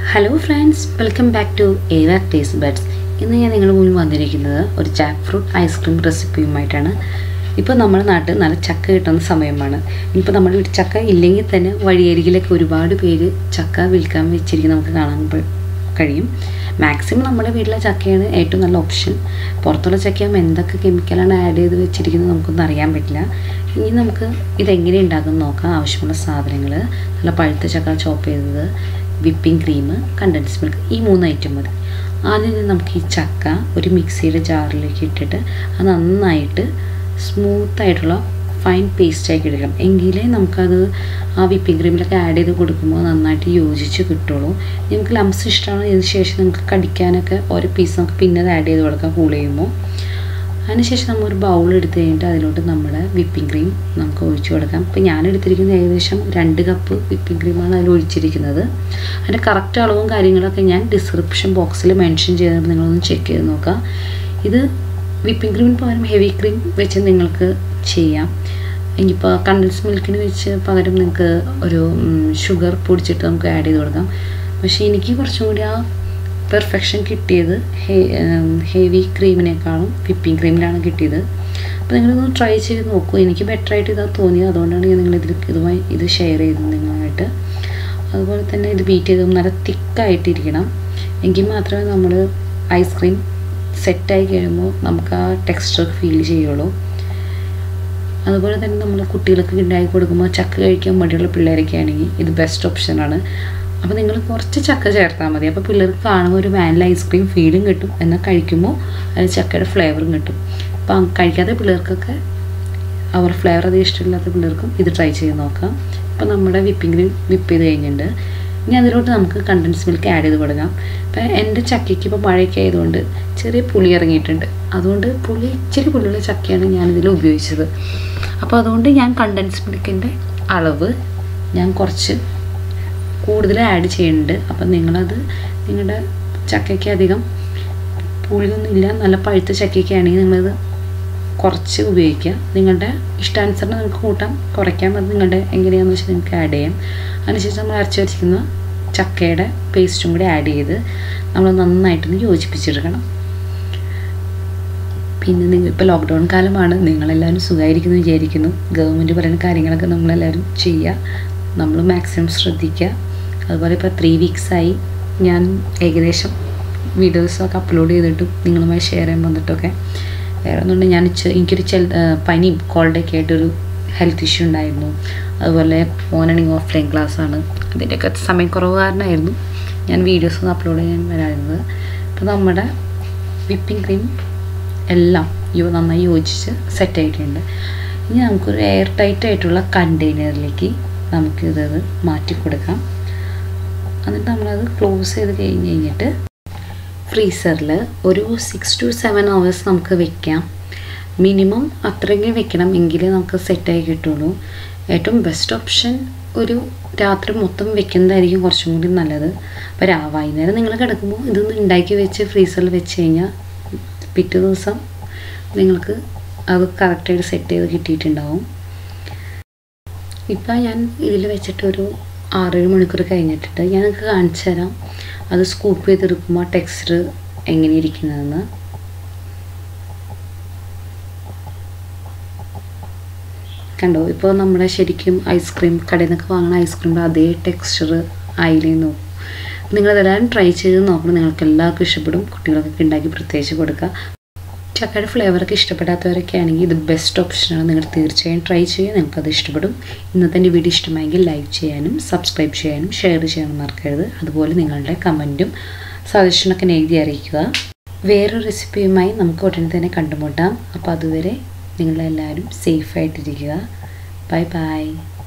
hello friends welcome back to Eva taste buds ഇന്ന് ഞാൻ നിങ്ങളുടെ മുന്നിൽ വന്നിരിക്കുന്നത് ഒരു ജാക്ക് ഫ്രൂട്ട് ഐസ്ക്രീം റെസിപ്പിയുമായിട്ടാണ് ഇപ്പോൾ നമ്മുടെ നാട്ടിൽ നല്ല ചക്ക കിട്ടുന്ന സമയമാണ് ഇനിയിപ്പോൾ നമ്മുടെ വീട്ടിൽ ചക്ക ഇല്ലെങ്കിൽ തന്നെ വഴിയരികിലൊക്കെ ഒരുപാട് പേര് ചക്ക വിൽക്കാൻ വെച്ചിരിക്കുന്നത് നമുക്ക് കാണാൻ പ- കഴിയും മാക്സിമം നമ്മുടെ വീട്ടിലെ ചക്കയാണ് ഏറ്റവും നല്ല ഓപ്ഷൻ പുറത്തുള്ള ചക്കയാകുമ്പോൾ എന്തൊക്കെ കെമിക്കലാണ് ആഡ് ചെയ്ത് വെച്ചിരിക്കുന്നത് നമുക്കൊന്നും അറിയാൻ പറ്റില്ല ഇനി നമുക്ക് ഇതെങ്ങനെ ഉണ്ടാക്കും നോക്കാം ആവശ്യമുള്ള സാധനങ്ങൾ നല്ല പഴുത്ത ചക്ക ചോപ്പ് ചെയ്തത് വിപ്പിംഗ് ക്രീം കണ്ടൻസ് മിൽക്ക് ഈ മൂന്ന് ഐറ്റം മതി ആദ്യം തന്നെ നമുക്ക് ഈ ചക്ക ഒരു മിക്സിയുടെ ജാറിലേക്ക് ഇട്ടിട്ട് അത് നന്നായിട്ട് സ്മൂത്തായിട്ടുള്ള ഫൈൻ പേസ്റ്റാക്കി എടുക്കണം എങ്കിലേ നമുക്കത് ആ വിപ്പിംഗ് ക്രീമിലൊക്കെ ആഡ് ചെയ്ത് കൊടുക്കുമ്പോൾ നന്നായിട്ട് യോജിച്ച് കിട്ടുള്ളൂ നിങ്ങൾക്ക് ലംസ് ഇഷ്ടമാണ് ഇതിന് ശേഷം നിങ്ങൾക്ക് കടിക്കാനൊക്കെ ഓരോ പീസ് നമുക്ക് പിന്നെ അത് ആഡ് ചെയ്ത് കൊടുക്കാം കൂൾ ചെയ്യുമ്പോൾ അതിനുശേഷം നമ്മൾ ഒരു ബൗൾ എടുത്ത് കഴിഞ്ഞിട്ട് അതിലോട്ട് നമ്മുടെ വിപ്പിംഗ് ക്രീം നമുക്ക് ഒഴിച്ചു കൊടുക്കാം ഇപ്പം ഞാൻ എടുത്തിരിക്കുന്നത് ഏകദേശം രണ്ട് കപ്പ് വിപ്പിംഗ് ക്രീമാണ് അതിൽ ഒഴിച്ചിരിക്കുന്നത് അതിൻ്റെ കറക്റ്റ് അളവും കാര്യങ്ങളൊക്കെ ഞാൻ ഡിസ്ക്രിപ്ഷൻ ബോക്സിൽ മെൻഷൻ ചെയ്തിട്ട് നിങ്ങളൊന്ന് ചെക്ക് ചെയ്ത് നോക്കാം ഇത് വിപ്പിംഗ് ക്രീമിന് പകരം ഹെവി ക്രീം വെച്ച് നിങ്ങൾക്ക് ചെയ്യാം ഇനിയിപ്പോൾ കണ്ടൻസ് മിൽക്കിന് വെച്ച് പകരം നിങ്ങൾക്ക് ഒരു ഷുഗർ പൊടിച്ചിട്ട് നമുക്ക് ആഡ് ചെയ്ത് കൊടുക്കാം പക്ഷേ എനിക്ക് കുറച്ചും കൂടി ആ പെർഫെക്ഷൻ കിട്ടിയത് ഹെവി ക്രീമിനേക്കാളും വിപ്പിംഗ് ക്രീമിലാണ് കിട്ടിയത് അപ്പോൾ നിങ്ങളൊന്ന് ട്രൈ ചെയ്ത് നോക്കൂ എനിക്ക് ബെറ്റർ ആയിട്ട് ഇതാ തോന്നിയത് അതുകൊണ്ടാണ് ഞാൻ നിങ്ങളിതിൽ ഇതുമായി ഇത് ഷെയർ ചെയ്തത് നിങ്ങളുമായിട്ട് അതുപോലെ തന്നെ ഇത് ബീറ്റ് ചെയ്ത് നല്ല തിക്കായിട്ടിരിക്കണം എങ്കിൽ മാത്രമേ നമ്മൾ ഐസ്ക്രീം സെറ്റായി കഴിയുമ്പോൾ നമുക്ക് ആ ടെക്സ്ചർ ഫീൽ ചെയ്യുള്ളൂ അതുപോലെ തന്നെ നമ്മൾ കുട്ടികൾക്ക് ഉണ്ടാക്കി കൊടുക്കുമ്പോൾ ചക്ക കഴിക്കാൻ മടിയുള്ള പിള്ളേരൊക്കെ ആണെങ്കിൽ ഇത് ബെസ്റ്റ് ഓപ്ഷനാണ് അപ്പോൾ നിങ്ങൾ കുറച്ച് ചക്ക ചേർത്താൽ മതി അപ്പോൾ പിള്ളേർക്ക് കാണുമ്പോൾ ഒരു വാനില ഐസ്ക്രീം ഫീലും കിട്ടും എന്നാൽ കഴിക്കുമ്പോൾ അതിൽ ചക്കയുടെ ഫ്ലേവറും കിട്ടും അപ്പോൾ കഴിക്കാത്ത പിള്ളേർക്കൊക്കെ അവർ ഫ്ലേവർ അധികം ഇഷ്ടമില്ലാത്ത പിള്ളേർക്കും ഇത് ട്രൈ ചെയ്ത് നോക്കാം ഇപ്പോൾ നമ്മുടെ വിപ്പിംഗ് ക്രീം വിപ്പ് ചെയ്ത് കഴിഞ്ഞിട്ടുണ്ട് ഇനി അതിലോട്ട് നമുക്ക് കണ്ടൻസ് മിൽക്ക് ആഡ് ചെയ്ത് കൊടുക്കാം ഇപ്പം എൻ്റെ ചക്കയ്ക്ക് ഇപ്പോൾ മഴയൊക്കെ ആയതുകൊണ്ട് ചെറിയ പുളി ഇറങ്ങിയിട്ടുണ്ട് അതുകൊണ്ട് പുളി ഇച്ചിരി പുളിയുള്ള ചക്കയാണ് ഞാനിതിൽ ഉപയോഗിച്ചത് അപ്പോൾ അതുകൊണ്ട് ഞാൻ കണ്ടൻസ് മിൽക്കിൻ്റെ അളവ് ഞാൻ കുറച്ച് കൂടുതൽ ആഡ് ചെയ്യുന്നുണ്ട് അപ്പം നിങ്ങളത് നിങ്ങളുടെ ചക്കയ്ക്ക് അധികം പുളിയൊന്നും ഇല്ല നല്ല പഴുത്ത ചക്കയ്ക്ക് ആണെങ്കിൽ നിങ്ങളത് കുറച്ച് ഉപയോഗിക്കുക നിങ്ങളുടെ ഇഷ്ടാനുസരണം നിങ്ങൾക്ക് കൂട്ടാം കുറയ്ക്കാം അത് നിങ്ങളുടെ എങ്ങനെയാണെന്ന് വെച്ചാൽ നിങ്ങൾക്ക് ആഡ് ചെയ്യാം അതിനുശേഷം നമ്മൾ അരച്ച് വെച്ചിരിക്കുന്ന ചക്കയുടെ പേസ്റ്റും കൂടി ആഡ് ചെയ്ത് നമ്മൾ നന്നായിട്ടൊന്ന് യോജിപ്പിച്ചെടുക്കണം പിന്നെ നിങ്ങൾ ഇപ്പോൾ ലോക്ക്ഡൗൺ കാലമാണ് നിങ്ങളെല്ലാവരും സുഖമായിരിക്കുന്നു വിചാരിക്കുന്നു ഗവൺമെൻറ് പറയുന്ന കാര്യങ്ങളൊക്കെ നമ്മളെല്ലാവരും ചെയ്യുക നമ്മൾ മാക്സിമം ശ്രദ്ധിക്കുക അതുപോലെ ഇപ്പോൾ ത്രീ വീക്സായി ഞാൻ ഏകദേശം വീഡിയോസൊക്കെ അപ്ലോഡ് ചെയ്തിട്ടും നിങ്ങളുമായി ഷെയർ ചെയ്യാൻ വന്നിട്ടൊക്കെ വേറെ ഒന്നുകൊണ്ട് ഞാൻ ചെ- എനിക്കൊരു ചെൽ പനിയും കോൾഡൊക്കെ ആയിട്ടൊരു ഹെൽത്ത് ഇഷ്യൂ ഉണ്ടായിരുന്നു അതുപോലെ മോർണിംഗ് ഓഫ്ലൈൻ ക്ലാസ്സാണ് അതിൻ്റെയൊക്കെ സമയക്കുറവ് കാരണമായിരുന്നു ഞാൻ വീഡിയോസ് ഒന്നും അപ്ലോഡ് ചെയ്യാൻ വരാറുന്നത് അപ്പോൾ നമ്മുടെ വിപ്പിംഗ് ക്രീം എല്ലാം യോ നന്നായി യോജിച്ച് സെറ്റ് ആയിട്ടുണ്ട് ഇനി നമുക്കൊരു എയർ ടൈറ്റ് ആയിട്ടുള്ള കണ്ടെയ്നറിലേക്ക് നമുക്കിത് മാറ്റി കൊടുക്കാം എന്നിട്ട് നമ്മളത് ക്ലോസ് ചെയ്ത് കഴിഞ്ഞ് കഴിഞ്ഞിട്ട് ഫ്രീസറിൽ ഒരു സിക്സ് ടു സെവൻ അവേഴ്സ് നമുക്ക് വെക്കാം മിനിമം അത്രയെങ്കിലും വെക്കണം എങ്കിലേ നമുക്ക് സെറ്റായി കിട്ടുള്ളൂ ഏറ്റവും ബെസ്റ്റ് ഓപ്ഷൻ ഒരു രാത്രി മൊത്തം വെക്കുന്നതായിരിക്കും കുറച്ചും കൂടി നല്ലത് അപ്പോൾ രാ വൈകുന്നേരം നിങ്ങൾ കിടക്കുമ്പോൾ ഇതൊന്ന് ഉണ്ടാക്കി വെച്ച് ഫ്രീസറിൽ വെച്ച് കഴിഞ്ഞാൽ പിറ്റേ ദിവസം നിങ്ങൾക്ക് അത് കറക്റ്റായിട്ട് സെറ്റ് ചെയ്ത് കിട്ടിയിട്ടുണ്ടാവും ഇപ്പം ഞാൻ ഇതിൽ വെച്ചിട്ട് ഒരു ആറേഴ് മണിക്കൂർ കഴിഞ്ഞിട്ടുണ്ട് ഞാൻ നിങ്ങൾക്ക് കാണിച്ചു തരാം അത് സ്കൂപ്പ് ചെയ്തെടുക്കുമ്പോൾ ടെക്സ്ചർ എങ്ങനെ ഇരിക്കുന്നതെന്ന് കണ്ടോ ഇപ്പോൾ നമ്മുടെ ശരിക്കും ഐസ്ക്രീം കടയിൽ നിന്നൊക്കെ വാങ്ങുന്ന ഐസ്ക്രീമിൻ്റെ അതേ ടെക്സ്ചർ ആയില്ലേ നോക്കും നിങ്ങളതെല്ലാം ട്രൈ ചെയ്ത് നോക്കണം നിങ്ങൾക്ക് എല്ലാവർക്കും ഇഷ്ടപ്പെടും കുട്ടികൾക്കൊക്കെ ഉണ്ടാക്കി പ്രത്യേകിച്ച് കൊടുക്കുക ചക്കയുടെ ഫ്ലേവറൊക്കെ ഇഷ്ടപ്പെടാത്തവരൊക്കെ ആണെങ്കിൽ ഇത് ബെസ്റ്റ് ഓപ്ഷനാണ് നിങ്ങൾ തീർച്ചയായും ട്രൈ ചെയ്യുക നിങ്ങൾക്കത് ഇഷ്ടപ്പെടും ഇന്നത്തെ എൻ്റെ വീഡിയോ ഇഷ്ടമായെങ്കിൽ ലൈക്ക് ചെയ്യാനും സബ്സ്ക്രൈബ് ചെയ്യാനും ഷെയർ ചെയ്യാനും മറക്കരുത് അതുപോലെ നിങ്ങളുടെ കമൻറ്റും സജഷനൊക്കെ എഴുതി അറിയിക്കുക വേറൊരു റെസിപ്പിയുമായി നമുക്ക് ഉടനെ തന്നെ കണ്ടുമുട്ടാം അപ്പോൾ അതുവരെ നിങ്ങളെല്ലാവരും സേഫായിട്ടിരിക്കുക ബൈ ബൈ